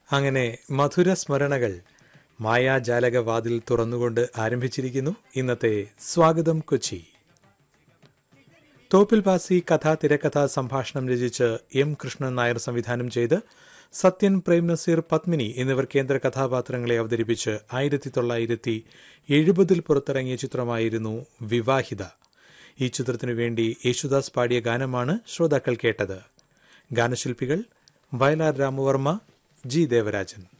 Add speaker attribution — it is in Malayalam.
Speaker 1: അങ്ങനെ മധുര സ്മരണകൾ മായാജാലക വാതിൽ തുറന്നുകൊണ്ട് ആരംഭിച്ചിരിക്കുന്നു ഇന്നത്തെ സ്വാഗതം കൊച്ചി തോപ്പിൽ പാസി കഥ തിരക്കഥ സംഭാഷണം രചിച്ച് എം കൃഷ്ണൻ നായർ സംവിധാനം ചെയ്ത് സത്യൻ പ്രേം നസീർ പത്മിനി എന്നിവർ കേന്ദ്ര കഥാപാത്രങ്ങളെ അവതരിപ്പിച്ച് ആയിരത്തി തൊള്ളായിരത്തി എഴുപതിൽ പുറത്തിറങ്ങിയ ചിത്രമായിരുന്നു വിവാഹിത ഈ ചിത്രത്തിനു വേണ്ടി യേശുദാസ് പാടിയ ഗാനമാണ് ശ്രോതാക്കൾ കേട്ടത് ഗാനശില്പികൾ വയലാർ രാമവർമ്മ ജി ദേവരാജൻ